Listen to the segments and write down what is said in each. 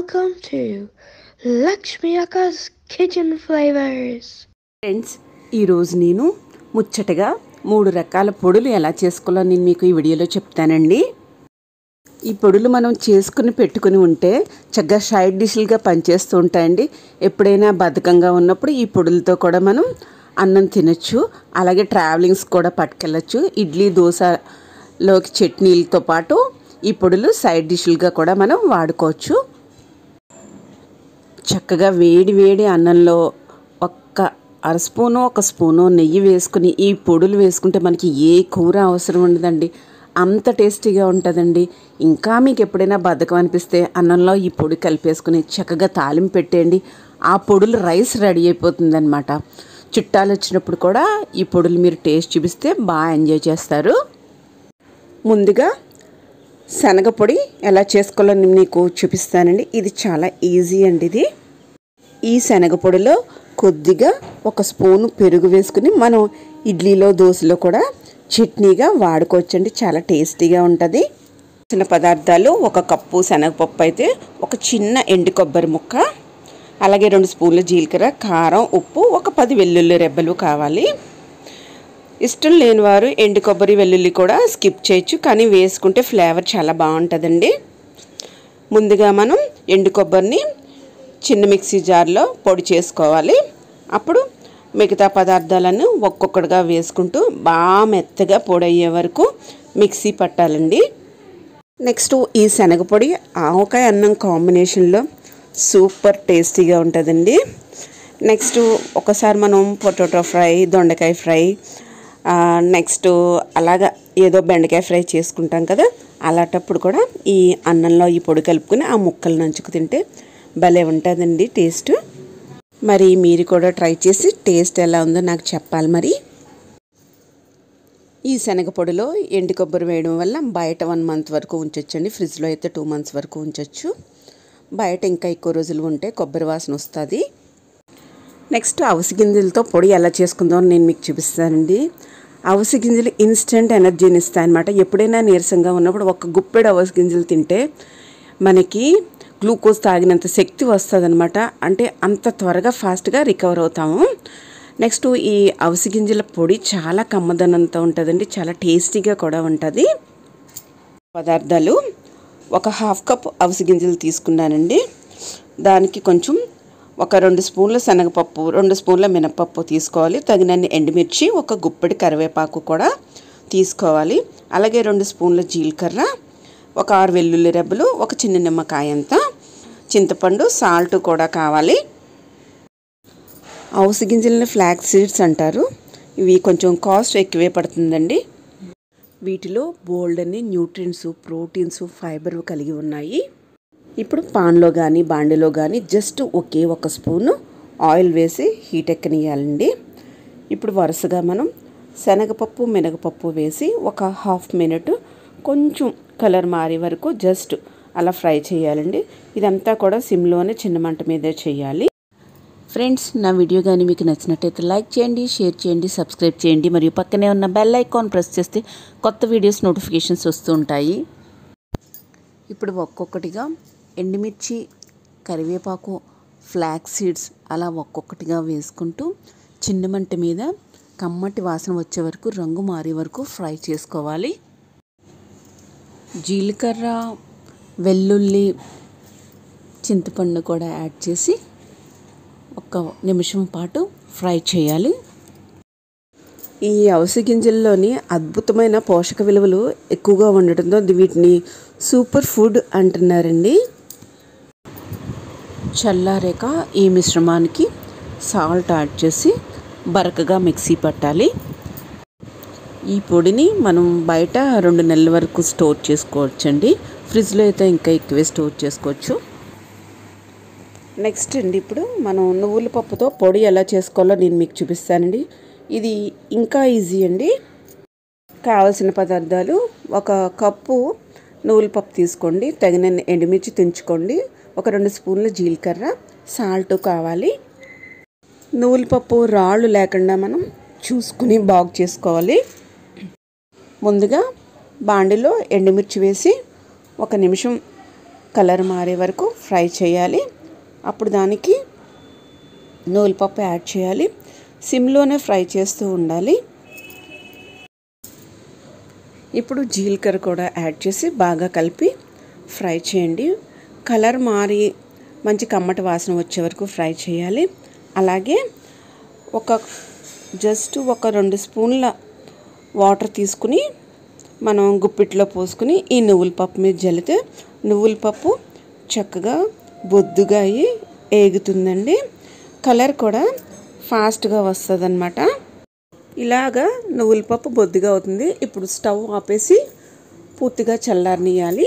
Welcome to Lakshmi Aka's Kitchen Flavors. Friends ఈరోజు నేను ముచ్చటగా మూడు రకాల పొడులు ఎలా చేసుకోవాలో నేను మీకు ఈ వీడియోలో చెప్తానండి ఈ పొడులు మనం చేసుకుని పెట్టుకుని ఉంటే చక్కగా సైడ్ డిష్లుగా పనిచేస్తూ ఉంటాయండి ఎప్పుడైనా బద్ధకంగా ఉన్నప్పుడు ఈ పొడులతో కూడా మనం అన్నం తినచ్చు అలాగే ట్రావెలింగ్స్ కూడా పట్టుకెళ్ళచ్చు ఇడ్లీ దోశలోకి చట్నీలతో పాటు ఈ పొడులు సైడ్ డిష్లుగా కూడా మనం వాడుకోవచ్చు చక్కగా వేడి వేడి అన్నంలో ఒక్క అర స్పూను ఒక స్పూను నెయ్యి వేసుకుని ఈ పొడులు వేసుకుంటే మనకి ఏ కూర అవసరం ఉండదండి అంత టేస్టీగా ఉంటుందండి ఇంకా మీకు ఎప్పుడైనా బద్ధకం అనిపిస్తే అన్నంలో ఈ పొడి కలిపేసుకుని చక్కగా తాలింపు పెట్టేయండి ఆ పొడులు రైస్ రెడీ అయిపోతుందన్నమాట చుట్టాలు వచ్చినప్పుడు కూడా ఈ పొడులు మీరు టేస్ట్ చూపిస్తే బాగా ఎంజాయ్ చేస్తారు ముందుగా శనగ పొడి ఎలా చేసుకోవాలో నేను మీకు చూపిస్తానండి ఇది చాలా ఈజీ అండి ఇది ఈ శనగ పొడిలో కొద్దిగా ఒక స్పూను పెరుగు వేసుకుని మనం ఇడ్లీలో దోశలో కూడా చట్నీగా వాడుకోవచ్చండి చాలా టేస్టీగా ఉంటుంది చిన్న పదార్థాలు ఒక కప్పు శనగపప్పు అయితే ఒక చిన్న ఎండు కొబ్బరి ముక్క అలాగే రెండు స్పూన్ల జీలకర్ర కారం ఉప్పు ఒక పది వెల్లుల్లి రెబ్బలు కావాలి ఇష్టం లేని వారు ఎండు కొబ్బరి వెల్లుల్లి కూడా స్కిప్ చేయొచ్చు కానీ వేసుకుంటే ఫ్లేవర్ చాలా బాగుంటుందండి ముందుగా మనం ఎండు కొబ్బరిని చిన్న మిక్సీ జార్లో పొడి చేసుకోవాలి అప్పుడు మిగతా పదార్థాలను ఒక్కొక్కటిగా వేసుకుంటూ బాగా మెత్తగా పొడి అయ్యే వరకు మిక్సీ పట్టాలండి నెక్స్ట్ ఈ శనగపొడి ఆవకాయ అన్నం కాంబినేషన్లో సూపర్ టేస్టీగా ఉంటుందండి నెక్స్ట్ ఒకసారి మనం పొటాటో ఫ్రై దొండకాయ ఫ్రై నెక్స్ట్ అలాగా ఏదో బెండకాయ ఫ్రై చేసుకుంటాం కదా అలాంటప్పుడు కూడా ఈ అన్నంలో ఈ పొడి కలుపుకొని ఆ ముక్కలు నంచుకు తింటే భలే ఉంటుందండి టేస్ట్ మరి మీరు కూడా ట్రై చేసి టేస్ట్ ఎలా ఉందో నాకు చెప్పాలి మరి ఈ శనగపొడిలో ఎండు కొబ్బరి వేయడం వల్ల బయట వన్ మంత్ వరకు ఉంచొచ్చండి ఫ్రిడ్జ్లో అయితే టూ మంత్స్ వరకు ఉంచొచ్చు బయట ఇంకా ఎక్కువ రోజులు ఉంటే కొబ్బరి వాసన వస్తుంది నెక్స్ట్ అవిసి గింజలతో పొడి ఎలా చేసుకుందో నేను మీకు చూపిస్తానండి అవిసి గింజలు ఇన్స్టెంట్ ఎనర్జీని ఇస్తాయి అనమాట ఎప్పుడైనా నీరసంగా ఉన్నప్పుడు ఒక గుప్పెడు అవిసి గింజలు తింటే మనకి గ్లూకోజ్ తాగినంత శక్తి వస్తుంది అనమాట అంటే అంత త్వరగా ఫాస్ట్గా రికవర్ అవుతాము నెక్స్ట్ ఈ అవిసి గింజల పొడి చాలా కమ్మదనంతో ఉంటుందండి చాలా టేస్టీగా కూడా ఉంటుంది పదార్థాలు ఒక హాఫ్ కప్ అవిసి గింజలు తీసుకున్నానండి దానికి కొంచెం ఒక రెండు స్పూన్ల శనగపప్పు రెండు స్పూన్ల మినపప్పు తీసుకోవాలి తగినన్ని ఎండుమిర్చి ఒక గుప్పెడి కరివేపాకు కూడా తీసుకోవాలి అలాగే రెండు స్పూన్ల జీలకర్ర ఒక ఆరు వెల్లుల్లి రెబ్బలు ఒక చిన్న నిమ్మకాయ అంత చింతపండు సాల్ట్ కూడా కావాలి అవిసి గింజలని ఫ్లాక్ సీడ్స్ అంటారు ఇవి కొంచెం కాస్ట్ ఎక్కువే పడుతుందండి వీటిలో బోల్డ్ అని న్యూట్రియంట్స్ ప్రోటీన్స్ ఫైబర్ కలిగి ఉన్నాయి ఇప్పుడు పాన్లో కానీ బాండిలో కానీ జస్ట్ ఒకే ఒక స్పూను ఆయిల్ వేసి హీట్ ఎక్కనియాలండి ఇప్పుడు వరుసగా మనం శనగపప్పు మినగపప్పు వేసి ఒక హాఫ్ మినిట్ కొంచెం కలర్ మారే వరకు జస్ట్ అలా ఫ్రై చేయాలండి ఇదంతా కూడా సిమ్లోనే చిన్న మంట మీదే చేయాలి ఫ్రెండ్స్ నా వీడియో కానీ మీకు నచ్చినట్టయితే లైక్ చేయండి షేర్ చేయండి సబ్స్క్రైబ్ చేయండి మరియు పక్కనే ఉన్న బెల్ ఐకాన్ ప్రెస్ చేస్తే కొత్త వీడియోస్ నోటిఫికేషన్స్ వస్తూ ఉంటాయి ఇప్పుడు ఒక్కొక్కటిగా ఎండుమిర్చి కరివేపాకు ఫ్లాక్ సీడ్స్ అలా ఒక్కొక్కటిగా వేసుకుంటూ చిన్న మంట మీద కమ్మటి వాసన వచ్చే వరకు రంగు మారే వరకు ఫ్రై చేసుకోవాలి జీలకర్ర వెల్లుల్లి చింతపండు కూడా యాడ్ చేసి ఒక నిమిషం పాటు ఫ్రై చేయాలి ఈ అవిసె గింజల్లోని అద్భుతమైన పోషక విలువలు ఎక్కువగా ఉండటంతో వీటిని సూపర్ ఫుడ్ అంటున్నారండి చల్లారాక ఈ మిశ్రమానికి సాల్ట్ యాడ్ చేసి బరకగా మిక్సీ పట్టాలి ఈ పొడిని మనం బయట రెండు నెలల వరకు స్టోర్ చేసుకోవచ్చండి ఫ్రిడ్జ్లో అయితే ఇంకా ఎక్కువే స్టోర్ చేసుకోవచ్చు నెక్స్ట్ అండి ఇప్పుడు మనం నువ్వుల పప్పుతో పొడి ఎలా చేసుకోవాలో నేను మీకు చూపిస్తానండి ఇది ఇంకా ఈజీ అండి కావలసిన పదార్థాలు ఒక కప్పు నువ్వుల పప్పు తీసుకోండి తగిన ఎండుమిర్చి తుంచుకోండి ఒక రెండు స్పూన్ల జీలకర్ర సాల్ట్ కావాలి నువ్వుల పప్పు రాళ్ళు లేకుండా మనం చూసుకుని బాగు చేసుకోవాలి ముందుగా బాండిలో ఎండుమిర్చి వేసి ఒక నిమిషం కలర్ మారే వరకు ఫ్రై చేయాలి అప్పుడు దానికి నూలుపప్పు యాడ్ చేయాలి సిమ్లోనే ఫ్రై చేస్తూ ఉండాలి ఇప్పుడు జీలకర్ర కూడా యాడ్ చేసి బాగా కలిపి ఫ్రై చేయండి కలర్ మారి మంచి కమ్మటి వాసన వచ్చే వరకు ఫ్రై చేయాలి అలాగే ఒక జస్ట్ ఒక రెండు స్పూన్ల వాటర్ తీసుకుని మనం గుప్పిట్లో పోసుకుని ఈ నువ్వుల పప్పు మీద జల్లితే నువ్వుల పప్పు చక్కగా బొద్దుగా అయ్యి ఏగుతుందండి కలర్ కూడా ఫాస్ట్గా వస్తుంది అనమాట ఇలాగా నువ్వుల పప్పు బొద్దుగా అవుతుంది ఇప్పుడు స్టవ్ ఆపేసి పూర్తిగా చల్లారనియాలి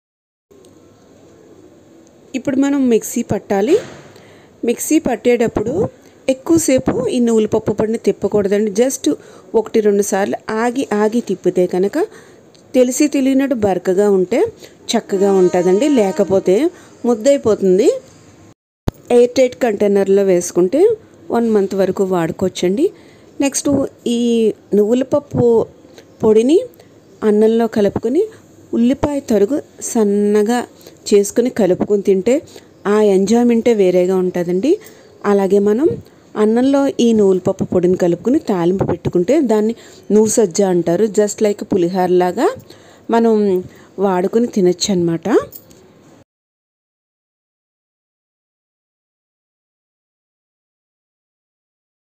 ఇప్పుడు మనం మిక్సీ పట్టాలి మిక్సీ పట్టేటప్పుడు ఎక్కువసేపు ఈ నువ్వుల పప్పు పొడిని తిప్పకూడదండి జస్ట్ ఒకటి రెండు సార్లు ఆగి ఆగి తిప్పితే కనుక తెలిసి తెలియనట్టు బరకగా ఉంటే చక్కగా ఉంటుందండి లేకపోతే ముద్దైపోతుంది ఎయిర్ టైట్ కంటైనర్లో వేసుకుంటే వన్ మంత్ వరకు వాడుకోవచ్చండి నెక్స్ట్ ఈ నువ్వుల పప్పు పొడిని అన్నంలో కలుపుకొని ఉల్లిపాయ తరుగు సన్నగా చేసుకుని కలుపుకొని తింటే ఆ ఎంజాయ్మెంటే వేరేగా ఉంటుందండి అలాగే మనం అన్నంలో ఈ నువ్వుల పప్పు పొడిని కలుపుకొని తాలింపు పెట్టుకుంటే దాన్ని నువ్వు సజ్జ అంటారు జస్ట్ లైక్ పులిహోర లాగా మనం వాడుకొని తినచ్చు అనమాట